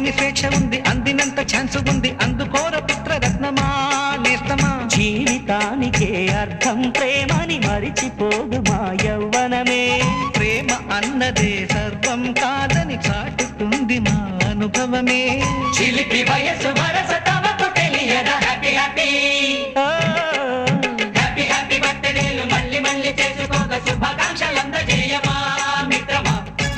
అందుకోని స్వేచ్ఛ ఉంది అందినంత ఛాన్స్ ఉంది అందుకోర పుత్రరత్నమా నేస్తమా జీవితానికే అర్థం ప్రేమని మరిచిపోదు మా యవ్వనమే ప్రేమ అన్నదే సర్వం కాదని చాటుతుంది మా అనుభవమే చిలిపి వయసు వరస తమకు తెలియదా happy happy oh, happy happy బర్త్డేలు మళ్ళీ మళ్ళీ చేసుకోక శుభాకాంక్షలు అందజేయమా మిత్రమా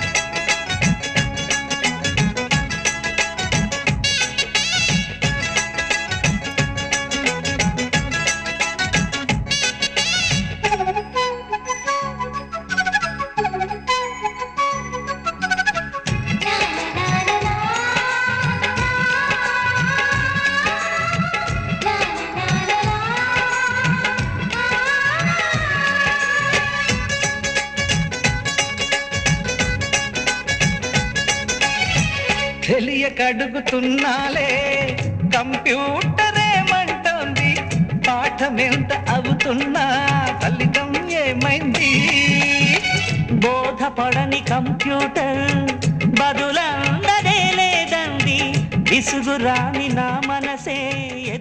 తెలియక అడుగుతున్నాలే కంప్యూటర్ ఏమంటోంది పాఠమెంత అవుతున్నా ఫలితం ఏమైంది బోధపడని కంప్యూటర్ బదులందదే లేదండి విసుగురాని నా మనసే